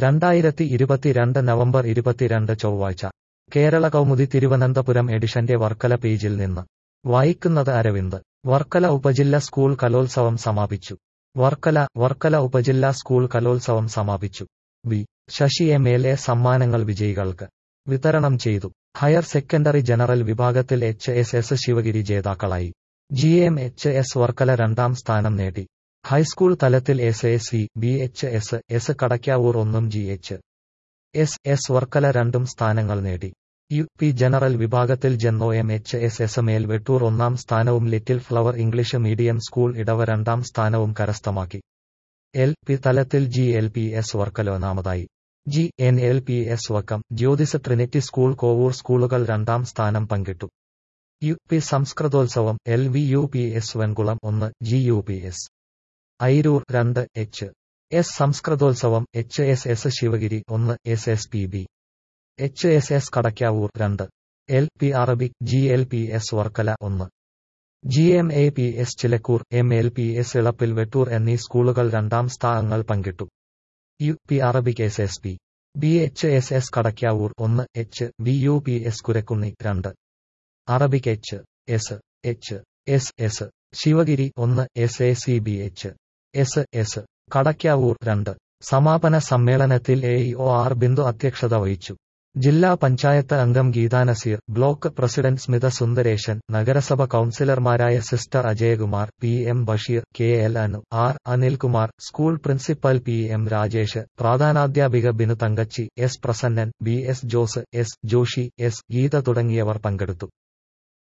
രണ്ടായിരത്തി ഇരുപത്തിരണ്ട് നവംബർ ഇരുപത്തിരണ്ട് ചൊവ്വാഴ്ച കേരള കൗമുദി തിരുവനന്തപുരം എഡിഷന്റെ വർക്കല പേജിൽ നിന്ന് വായിക്കുന്നത് അരവിന്ദ് വർക്കല ഉപജില്ല സ്കൂൾ കലോത്സവം സമാപിച്ചു വർക്കല വർക്കല ഉപജില്ല സ്കൂൾ കലോത്സവം സമാപിച്ചു V Sasi M L A സമ്മാനങ്ങൾ വിജയികൾക്ക് വിതരണം ചെയ്തു ഹയർ സെക്കൻഡറി ജനറൽ വിഭാഗത്തിൽ എച്ച് എസ് എസ് ശിവഗിരി ജേതാക്കളായി G M H S Varkala രണ്ടാം സ്ഥാനം നേടി ഹൈസ്കൂൾ തലത്തിൽ S A C B H S S Kadakkavoor ഒന്നും G H S S Varkala രണ്ടും സ്ഥാനങ്ങൾ നേടി യു പി ജനറൽ വിഭാഗത്തിൽ ജെന്നോ M H S S Melvettoor ഒന്നാം സ്ഥാനവും little flower English medium school Edava രണ്ടാം സ്ഥാനവും കരസ്ഥമാക്കി എൽ പി തലത്തിൽ G L P S Varkala ഒന്നാമതായി G N L P S Vakkom Jyothis trinity school Kovoor സ്കൂളുകൾ രണ്ടാം സ്ഥാനം പങ്കിട്ടു യു പി സംസ്കൃതോത്സവം L V U P S Venkulam ഒന്ന് G U P S Airoor രണ്ട് എച്ച് എസ് സംസ്കൃതോത്സവം എച്ച് എസ് എസ് ശിവഗിരി ഒന്ന് S S P B H S S Kadakkavoor രണ്ട് L P Arabic G L P S Varkala ഒന്ന് G M A P S Chilakkur M L P S ഇളപ്പിൽ വെട്ടൂർ എന്നീ സ്കൂളുകൾ രണ്ടാം സ്ഥാനങ്ങൾ പങ്കിട്ടു U P Arabic S S P B H S S Kadakkavoor ഒന്ന് H V U P S Kurakkunni രണ്ട് Arabic H S H S S Sivagiri ഒന്ന് S A C B H S S Kadakkavoor രണ്ട് സമാപന സമ്മേളനത്തിൽ എ ഒ ആർ ബിന്ദു അധ്യക്ഷത വഹിച്ചു ജില്ലാ പഞ്ചായത്ത് അംഗം ഗീതാ നസീർ ബ്ലോക്ക് പ്രസിഡന്റ് സ്മിത സുന്ദരേശൻ നഗരസഭ കൌൺസിലർമാരായ sister Ajayakumar P M Basheer K L Anu R Anilkumar school principal P M Rajesh പ്രധാനാധ്യാപിക Binu Thankachi S Prasannan B S Jose S Joshy S Geetha തുടങ്ങിയവർ പങ്കെടുത്തു